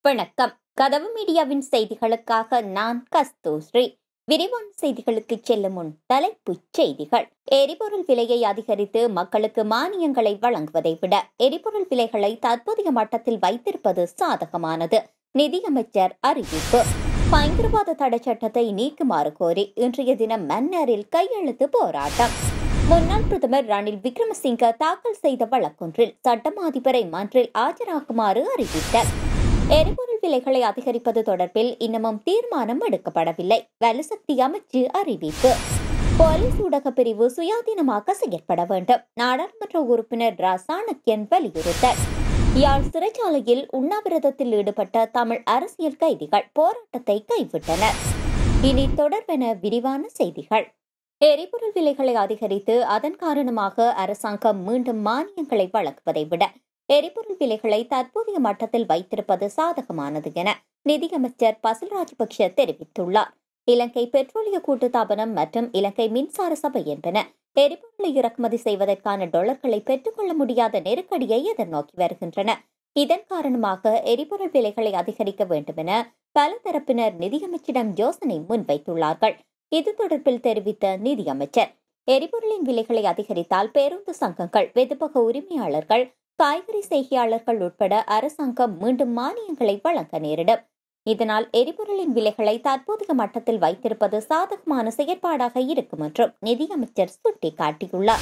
வணக்கம் கதவு மீடியாவின் செய்திகளுக்காக நான் கஸ்தூஸ்ரீ விரிவான செய்திகளுக்கு செல்லும் முன் தலைப்புச் செய்திகள் எரிபொருள் விலையை அதிகரித்து மக்களுக்கு மானியங்களை வழங்குவதை விட எரிபொருள் விலைகளை தற்போதைய மட்டத்தில் வைத்திருப்பது சாதகமானது நிதியமைச்சர் அறிவிப்பு பயங்கரவாத தடை சட்டத்தை நீக்குமாறு கோரி இன்றைய தினம் மன்னரில் கையெழுத்து போராட்டம் முன்னாள் பிரதமர் ரணில் விக்ரமசிங்க தாக்கல் செய்த வழக்கொன்றில் சட்டம் அதிபரை மன்றில் ஆஜராகுமாறு அறிவித்தார் எரிபொருள் விலைகளை அதிகரிப்பது தொடர்பில் இன்னமும் தீர்மானம் எடுக்கப்படவில்லை வலுசக்தி அமைச்சு அறிவிப்பு போலீஸ் ஊடக பிரிவு சுயாதீனமாக செயற்பட வேண்டும் நாடாளுமன்ற உறுப்பினர் ரா சாணக்கியன் வலியுறுத்தல் யாழ் சிறைச்சாலையில் உண்ணாவிரதத்தில் ஈடுபட்ட தமிழ் அரசியல் கைதிகள் போராட்டத்தை கைவிட்டனர் இனி தொடர்பென விரிவான செய்திகள் எரிபொருள் விலைகளை அதிகரித்து அதன் காரணமாக அரசாங்கம் மீண்டும் மானியங்களை வழங்குவதை விட எரிபொருள் விலைகளை தற்போதைய மட்டத்தில் வைத்திருப்பது சாதகமானது என நிதியமைச்சர் பசில் ராஜபக்ஷ தெரிவித்துள்ளார் இலங்கை பெட்ரோலிய கூட்டுத்தாபனம் மற்றும் இலங்கை மின்சார சபை என்பன எரிபொருளை இறக்குமதி செய்வதற்கான டொலர்களை பெற்றுக்கொள்ள முடியாத நெருக்கடியை எதிர்நோக்கி வருகின்றன இதன் காரணமாக எரிபொருள் விலைகளை அதிகரிக்க வேண்டும் என பல தரப்பினர் நிதியமைச்சிடம் யோசனை முன்வைத்துள்ளார்கள் இது தொடர்பில் தெரிவித்த நிதியமைச்சர் எரிபொருளின் விலைகளை அதிகரித்தால் பேருந்து சங்கங்கள் வெதுப்பக உரிமையாளர்கள் காய்கறி செய்கையாளர்கள் உட்பட அரசாங்கம் மீண்டும் மானியங்களை வழங்க நேரிடும் இதனால் எரிபொருளின் விலைகளை தற்போதைய மட்டத்தில் வைத்திருப்பது சாதகமான செயற்பாடாக இருக்கும் என்றும் நிதியமைச்சர் சுட்டிக்காட்டியுள்ளார்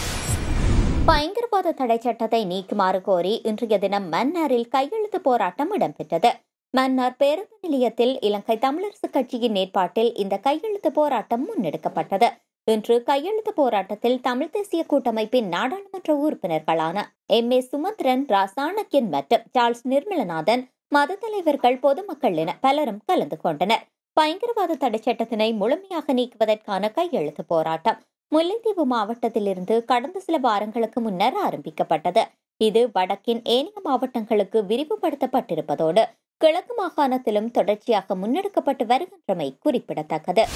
பயங்கரவாத தடை சட்டத்தை நீக்குமாறு கோரி இன்றைய தினம் மன்னாரில் கையெழுத்து போராட்டம் இடம்பெற்றது மன்னார் பேருந்து நிலையத்தில் இலங்கை தமிழரசு கட்சியின் ஏற்பாட்டில் இந்த கையெழுத்து போராட்டம் முன்னெடுக்கப்பட்டது இன்று கையெழுத்து போராட்டத்தில் தமிழ் தேசிய கூட்டமைப்பின் நாடாளுமன்ற உறுப்பினர்களான எம் ஏ சுமந்திரன் ரா சாணக்கியன் மற்றும் சார்ல்ஸ் நிர்மலநாதன் மத தலைவர்கள் பொதுமக்கள் என பலரும் கலந்து கொண்டனர் பயங்கரவாத தடை சட்டத்தினை முழுமையாக நீக்குவதற்கான கையெழுத்து போராட்டம் முல்லைத்தீவு மாவட்டத்திலிருந்து கடந்த சில வாரங்களுக்கு முன்னர் ஆரம்பிக்கப்பட்டது இது வடக்கின் ஏனைய மாவட்டங்களுக்கு விரிவுபடுத்தப்பட்டிருப்பதோடு கிழக்கு மாகாணத்திலும் தொடர்ச்சியாக முன்னெடுக்கப்பட்டு வருகின்றமை குறிப்பிடத்தக்கது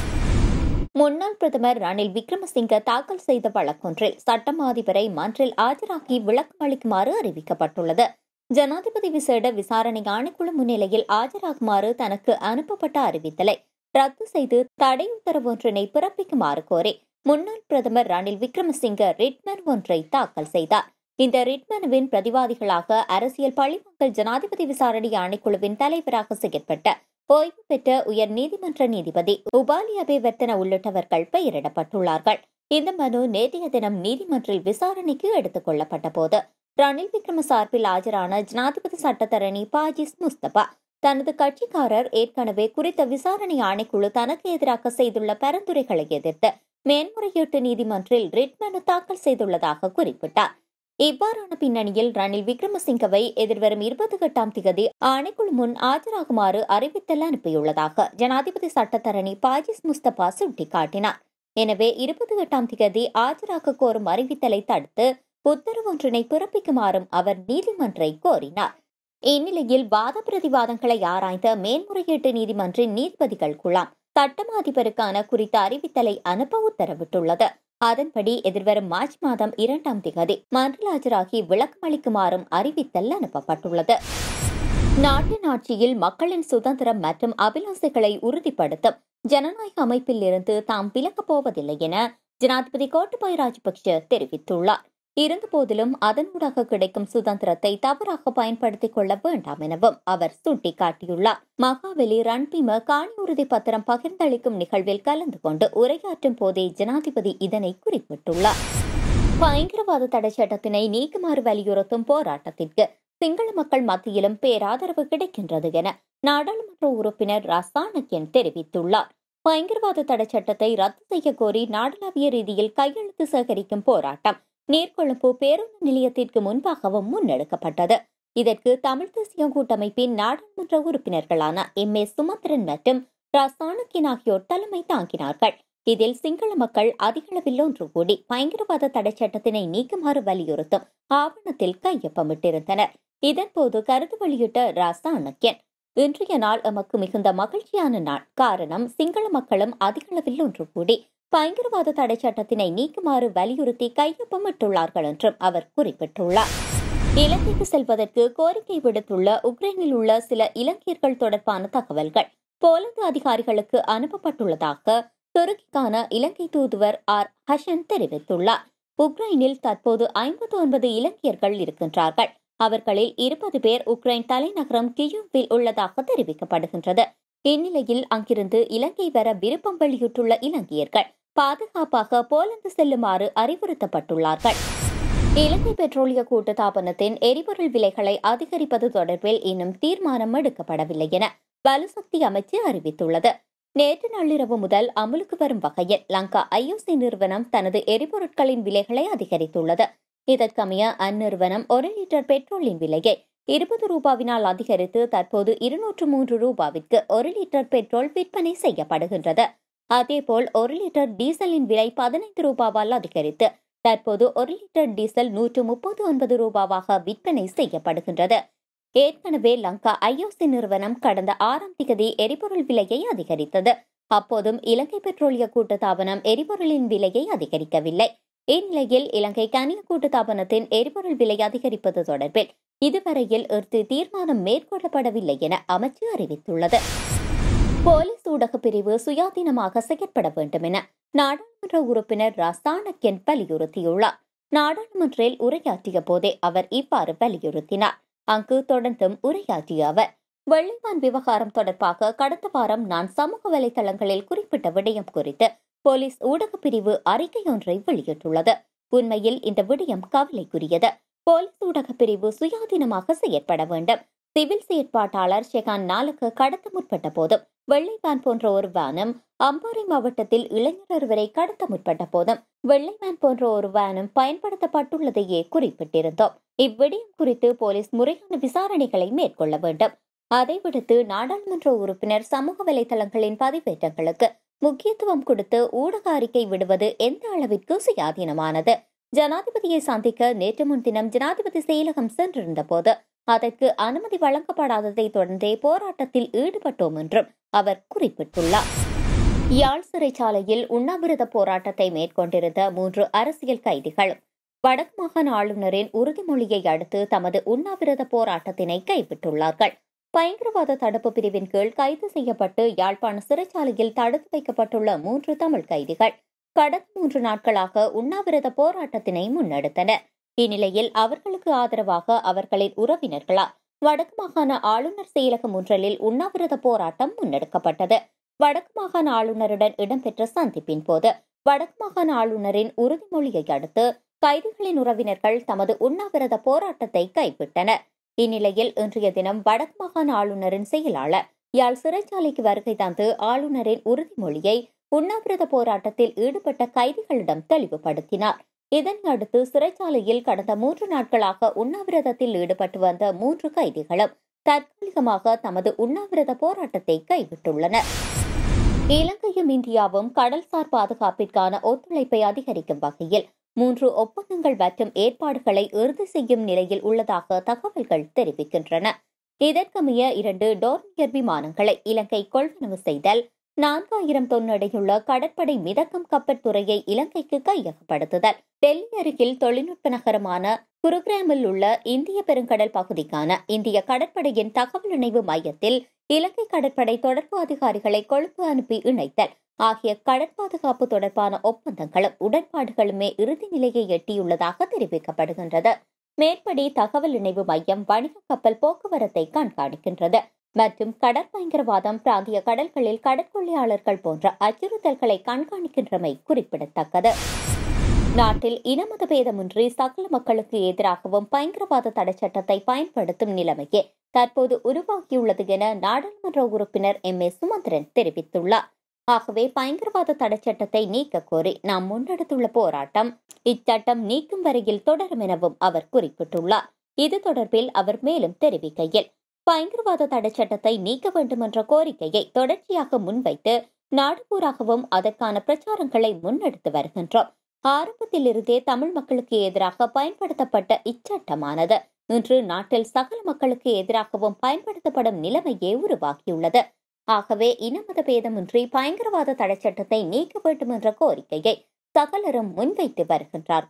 முன்னாள் பிரதமர் ரணில் விக்ரமசிங்க தாக்கல் செய்த வழக்கொன்றில் சட்டம் அதிபரை மன்றில் ஆஜராகி விளக்கம் அளிக்குமாறு அறிவிக்கப்பட்டுள்ளது ஜனாதிபதி விசேட விசாரணை ஆணைக்குழு முன்னிலையில் ஆஜராகுமாறு தனக்கு அனுப்பப்பட்ட அறிவித்தலை ரத்து செய்து தடை உத்தரவு ஒன்றினை பிறப்பிக்குமாறு கோரி முன்னாள் பிரதமர் ரணில் விக்ரமசிங்க ரிட்மன் ஒன்றை தாக்கல் செய்தார் இந்த ரிட்மனுவின் பிரதிவாதிகளாக அரசியல் பழிமக்கள் ஜனாதிபதி விசாரணை ஆணைக்குழுவின் தலைவராக செயற்பட்ட ஓய்வு பெற்ற உயர் நீதிமன்ற நீதிபதி உபாலி அபேவர்த்தன உள்ளிட்டவர்கள் பெயரிடப்பட்டுள்ளார்கள் இந்த மனு நேற்றைய தினம் நீதிமன்றில் விசாரணைக்கு எடுத்துக் கொள்ளப்பட்ட போது ரணில் விக்ரம சார்பில் ஆஜரான ஜனாதிபதி சட்டத்தரணி பாஜிஸ் முஸ்தபா தனது கட்சிக்காரர் ஏற்கனவே குறித்த விசாரணை ஆணைக்குழு தனக்கு எதிராக செய்துள்ள பரிந்துரைகளை எதிர்த்து மேன்முறையீட்டு நீதிமன்றில் ரிட் மனு தாக்கல் செய்துள்ளதாக குறிப்பிட்டார் இவ்வாறான பின்னணியில் ரணில் விக்ரமசிங்கவை எதிர்வரும் இருபத்தி எட்டாம் திகதி ஆணைக்குழு முன் ஆஜராகுமாறு அறிவித்தல் அனுப்பியுள்ளதாக ஜனாதிபதி சட்டத்தரணி பாஜிஸ் முஸ்தபா சுட்டிக்காட்டினார் எனவே இருபத்தி எட்டாம் திகதி ஆஜராக கோரும் அறிவித்தலை தடுத்து உத்தரவு ஒன்றினை பிறப்பிக்குமாறும் அவர் நீதிமன்றை கோரினார் இந்நிலையில் வாத பிரதிவாதங்களை ஆராய்ந்த மேன்முறையீட்டு நீதிமன்றின் நீதிபதிகள் குழாம் சட்டம் அதிபருக்கான குறித்த அறிவித்தலை அனுப்ப உத்தரவிட்டுள்ளது அதன்படி எதிர்வரும் மார்ச் மாதம் இரண்டாம் திகதி மன்றில் ஆஜராகி விளக்கம் அளிக்குமாறும் அறிவித்தல் அனுப்பப்பட்டுள்ளது நாட்டின் ஆட்சியில் மக்களின் சுதந்திரம் மற்றும் அபிலாசைகளை உறுதிப்படுத்தும் ஜனநாயக அமைப்பில் இருந்து தாம் விலகப் போவதில்லை என ஜனாதிபதி கோட்டபாய ராஜபக்ஷ தெரிவித்துள்ளார் இருந்தபோதிலும் அதனூடாக கிடைக்கும் சுதந்திரத்தை தவறாக பயன்படுத்திக் கொள்ள வேண்டாம் எனவும் அவர் சுட்டிக்காட்டியுள்ளார் மகாவலி ரன்பீம காணி உறுதி பத்திரம் பகிர்ந்தளிக்கும் நிகழ்வில் கலந்து கொண்டு உரையாற்றும் போதே ஜனாதிபதி இதனை குறிப்பிட்டுள்ளார் பயங்கரவாத தடை சட்டத்தினை நீக்குமாறு வலியுறுத்தும் போராட்டத்திற்கு சிங்கள மக்கள் மத்தியிலும் பேராதரவு கிடைக்கின்றது என நாடாளுமன்ற உறுப்பினர் ரசானக்கியன் தெரிவித்துள்ளார் பயங்கரவாத தடை சட்டத்தை ரத்து செய்ய கோரி நாடளாவிய ரீதியில் கையெழுத்து சேகரிக்கும் போராட்டம் நீர்கொழும்பு பேருந்து நிலையத்திற்கு முன்பாகவும் முன்னெடுக்கப்பட்டது இதற்கு தமிழ் தேசிய கூட்டமைப்பின் நாடாளுமன்ற உறுப்பினர்களான எம் ஏ சுமந்திரன் மற்றும் ரசானக்கின் ஆகியோர் தலைமை தாங்கினார்கள் இதில் சிங்கள மக்கள் அதிகளவில் ஒன்று கூடி பயங்கரவாத தடை சட்டத்தினை நீக்குமாறு வலியுறுத்தும் ஆவணத்தில் கையொப்பமிட்டிருந்தனர் இதன்போது கருத்து வெளியிட்ட ரசானக்கியன் இன்றைய நாள் எமக்கு மிகுந்த மகிழ்ச்சியான நாள் காரணம் சிங்கள மக்களும் அதிகளவில் ஒன்று கூடி பயங்கரவாத தடை சட்டத்தினை நீக்குமாறு வலியுறுத்தி கையொப்பமிட்டுள்ளார்கள் என்றும் அவர் குறிப்பிட்டுள்ளார் இலங்கைக்கு செல்வதற்கு கோரிக்கை விடுத்துள்ள உக்ரைனில் உள்ள சில இலங்கையர்கள் தொடர்பான தகவல்கள் போலந்து அதிகாரிகளுக்கு அனுப்பப்பட்டுள்ளதாக துருக்கிக்கான இலங்கை தூதுவர் ஆர் ஹஷன் தெரிவித்துள்ளார் உக்ரைனில் தற்போது ஐம்பத்தி ஒன்பது இலங்கையர்கள் இருக்கின்றார்கள் அவர்களில் இருபது பேர் உக்ரைன் தலைநகரம் கியூவில் உள்ளதாக தெரிவிக்கப்படுகின்றது இந்நிலையில் அங்கிருந்து இலங்கை வர விருப்பம் வெளியிட்டுள்ள இலங்கையர்கள் பாதுகாப்பாக போலந்து செல்லுமாறு அறிவுறுத்தப்பட்டுள்ளார்கள் இலங்கை பெட்ரோலிய கூட்டுத்தாபனத்தின் எரிபொருள் விலைகளை அதிகரிப்பது தொடர்பில் இன்னும் தீர்மானம் எடுக்கப்படவில்லை என பலுசக்தி அமைச்சு அறிவித்துள்ளது நேற்று நள்ளிரவு முதல் அமுலுக்கு வரும் வகையில் லங்கா ஐஓசி நிறுவனம் தனது எரிபொருட்களின் விலைகளை அதிகரித்துள்ளது இதற்கமைய அந்நிறுவனம் ஒரு லிட்டர் பெட்ரோலின் விலையை இருபது ரூபாவினால் அதிகரித்து தற்போது இருநூற்று மூன்று ரூபாவிற்கு ஒரு லிட்டர் பெட்ரோல் விற்பனை செய்யப்படுகின்றது அதேபோல் ஒரு லிட்டர் டீசலின் விலை பதினைந்து ரூபாவால் அதிகரித்து தற்போது ஒரு லிட்டர் டீசல் நூற்று முப்பது ஒன்பது ரூபாவாக விற்பனை செய்யப்படுகின்றது ஏற்கனவே லங்கா ஐஓசி நிறுவனம் கடந்த ஆறாம் திகதி எரிபொருள் விலையை அதிகரித்தது அப்போதும் இலங்கை பெட்ரோலிய கூட்டுத்தாபனம் எரிபொருளின் விலையை அதிகரிக்கவில்லை இந்நிலையில் இலங்கை கனிய கூட்டுத்தாபனத்தின் எரிபொருள் விலை அதிகரிப்பது தொடர்பில் இதுவரையில் இறுதி தீர்மானம் மேற்கொள்ளப்படவில்லை என அமைச்சு அறிவித்துள்ளது போலீஸ் ஊடக பிரிவு சுயாதீனமாக செயற்பட வேண்டும் என நாடாளுமன்ற உறுப்பினர் ரசானக்கென் வலியுறுத்தியுள்ளார் நாடாளுமன்றில் உரையாற்றிய போதே அவர் இவ்வாறு வலியுறுத்தினார் அங்கு தொடர்ந்தும் உரையாற்றிய அவர் வெள்ளைவான் விவகாரம் தொடர்பாக கடந்த வாரம் நான் சமூக வலைதளங்களில் குறிப்பிட்ட விடயம் குறித்து போலீஸ் ஊடகப் பிரிவு அறிக்கை ஒன்றை வெளியிட்டுள்ளது உண்மையில் இந்த விடயம் கவலைக்குரியது போலீஸ் ஊடகப் பிரிவு சுயாதீனமாக செயற்பட வேண்டும் சிவில் செயற்பாட்டாளர் ஷெகான் நாலுக்கு கடத்த முற்பட்ட போதும் வெள்ளைவான் போன்ற ஒரு வேனும் அம்பாறை மாவட்டத்தில் இளைஞர் ஒருவரை கடத்த முற்பட்ட போதும் வெள்ளைவான் போன்ற ஒரு வேனும் பயன்படுத்தப்பட்டுள்ளதையே குறிப்பிட்டிருந்தோம் இவ்விடயம் குறித்து போலீஸ் முறையான விசாரணைகளை மேற்கொள்ள வேண்டும் அதை விடுத்து நாடாளுமன்ற உறுப்பினர் சமூக வலைதளங்களின் பதிவேற்றங்களுக்கு முக்கியத்துவம் கொடுத்து ஊடக அறிக்கை விடுவது எந்த அளவிற்கு சுயாதீனமானது ஜனாதிபதியை சந்திக்க நேற்று முன்தினம் ஜனாதிபதி செயலகம் சென்றிருந்த போது அதற்கு அனுமதி வழங்கப்படாததை தொடர்ந்தே போராட்டத்தில் ஈடுபட்டோம் என்றும் அவர் குறிப்பிட்டுள்ளார் யாழ் சிறைச்சாலையில் உண்ணாவிரத போராட்டத்தை மேற்கொண்டிருந்த மூன்று அரசியல் கைதிகளும் வடக்கு மாகாண ஆளுநரின் உறுதிமொழியை அடுத்து தமது உண்ணாவிரத போராட்டத்தினை கைவிட்டுள்ளார்கள் பயங்கரவாத தடுப்பு பிரிவின் கீழ் கைது செய்யப்பட்டு யாழ்ப்பாண சிறைச்சாலையில் தடுத்து வைக்கப்பட்டுள்ள மூன்று தமிழ் கைதிகள் கடந்த மூன்று நாட்களாக உண்ணாவிரத போராட்டத்தினை முன்னெடுத்தனர் இந்நிலையில் அவர்களுக்கு ஆதரவாக அவர்களின் உறவினர்களால் வடக்கு மாகாண ஆளுநர் செயலகம் ஒன்றலில் உண்ணாவிரத போராட்டம் முன்னெடுக்கப்பட்டது வடக்கு மாகாண ஆளுநருடன் இடம்பெற்ற சந்திப்பின் போது வடக்கு மாகாண ஆளுநரின் உறுதிமொழியை அடுத்து கைதிகளின் உறவினர்கள் தமது உண்ணாவிரத போராட்டத்தை கைவிட்டனர் இந்நிலையில் இன்றைய தினம் வடக்கு மாகாண ஆளுநரின் செயலாளர் யாழ் சிறைச்சாலைக்கு வருகை தந்து ஆளுநரின் உறுதிமொழியை உண்ணாவிரத போராட்டத்தில் ஈடுபட்ட கைதிகளிடம் தெளிவுபடுத்தினார் இதனை அடுத்து சிறைச்சாலையில் கடந்த மூன்று நாட்களாக உண்ணாவிரதத்தில் ஈடுபட்டு வந்த மூன்று கைதிகளும் தற்காலிகமாக தமது உண்ணாவிரத போராட்டத்தை கைவிட்டுள்ளனர் இலங்கையும் இந்தியாவும் கடல்சார் பாதுகாப்பிற்கான ஒத்துழைப்பை அதிகரிக்கும் வகையில் மூன்று ஒப்பந்தங்கள் மற்றும் ஏற்பாடுகளை இறுதி செய்யும் நிலையில் உள்ளதாக தகவல்கள் தெரிவிக்கின்றன இதற்கமைய இரண்டு டோர்னியர் விமானங்களை இலங்கை கொள்வனவு செய்தல் நான்காயிரம் தொன் எடையுள்ள கடற்படை மிதக்கும் கப்பற் துறையை இலங்கைக்கு கையகப்படுத்துதல் டெல்லி அருகில் தொழில்நுட்ப நகரமான குருகிராமில் உள்ள இந்திய பெருங்கடல் பகுதிக்கான இந்திய கடற்படையின் தகவல் இணைவு மையத்தில் இலங்கை கடற்படை தொடர்பு அதிகாரிகளை கொழுப்பு அனுப்பி இணைத்தல் ஆகிய கடற்பாதுகாப்பு தொடர்பான ஒப்பந்தங்களும் உடன்பாடுகளுமே இறுதி நிலையை எட்டியுள்ளதாக தெரிவிக்கப்படுகின்றது மேற்படி தகவல் இணைவு மையம் வணிக கப்பல் போக்குவரத்தை கண்காணிக்கின்றது மற்றும் கடற்பயங்கரவாதம் பிராந்திய கடல்களில் கடற்கொள்ளையாளர்கள் போன்ற அச்சுறுத்தல்களை கண்காணிக்கின்றமை குறிப்பிடத்தக்கது நாட்டில் இனமத பேதமின்றி சகல மக்களுக்கு எதிராகவும் பயங்கரவாத தடை சட்டத்தை பயன்படுத்தும் நிலைமையே தற்போது உருவாகியுள்ளது என நாடாளுமன்ற உறுப்பினர் எம் ஏ சுமந்திரன் தெரிவித்துள்ளார் ஆகவே பயங்கரவாத தடை சட்டத்தை நீக்க கோரி நாம் முன்னெடுத்துள்ள போராட்டம் இச்சட்டம் நீக்கும் வரையில் தொடரும் எனவும் அவர் குறிப்பிட்டுள்ளார் இது தொடர்பில் அவர் மேலும் தெரிவிக்கையில் பயங்கரவாத தடை சட்டத்தை நீக்க வேண்டும் என்ற கோரிக்கையை தொடர்ச்சியாக முன்வைத்து நாடு பூராகவும் அதற்கான பிரச்சாரங்களை முன்னெடுத்து வருகின்றோம் ஆரம்பத்திலிருந்தே தமிழ் மக்களுக்கு எதிராக பயன்படுத்தப்பட்ட இச்சட்டமானது இன்று நாட்டில் சகல மக்களுக்கு எதிராகவும் பயன்படுத்தப்படும் நிலைமையே உருவாகியுள்ளது ஆகவே இனமத பேதமின்றி பயங்கரவாத தடை சட்டத்தை நீக்க வேண்டும் என்ற கோரிக்கையை சகலரும் முன்வைத்து வருகின்றார்கள்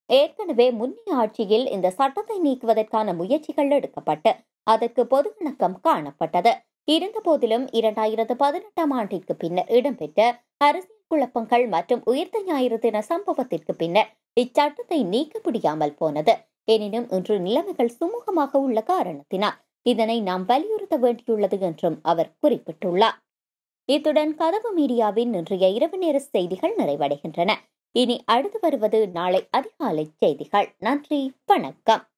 ஏற்கனவே முன்னைய ஆட்சியில் இந்த சட்டத்தை நீக்குவதற்கான முயற்சிகள் எடுக்கப்பட்டு அதற்கு பொது இணக்கம் காணப்பட்டது இருந்தபோதிலும் இரண்டாயிரத்து பதினெட்டாம் ஆண்டிற்கு பின்னர் இடம்பெற்ற அரசியல் குழப்பங்கள் மற்றும் உயிர்த்த ஞாயிறு தின சம்பவத்திற்கு பின்னர் இச்சட்டத்தை நீக்க முடியாமல் போனது எனினும் இன்று நிலைமைகள் சுமூகமாக உள்ள காரணத்தினால் இதனை நாம் வலியுறுத்த வேண்டியுள்ளது என்றும் அவர் குறிப்பிட்டுள்ளார் இத்துடன் கதவு மீடியாவின் இன்றைய இரவு நேர செய்திகள் நிறைவடைகின்றன இனி அடுத்து வருவது நாளை அதிகாலை செய்திகள் நன்றி வணக்கம்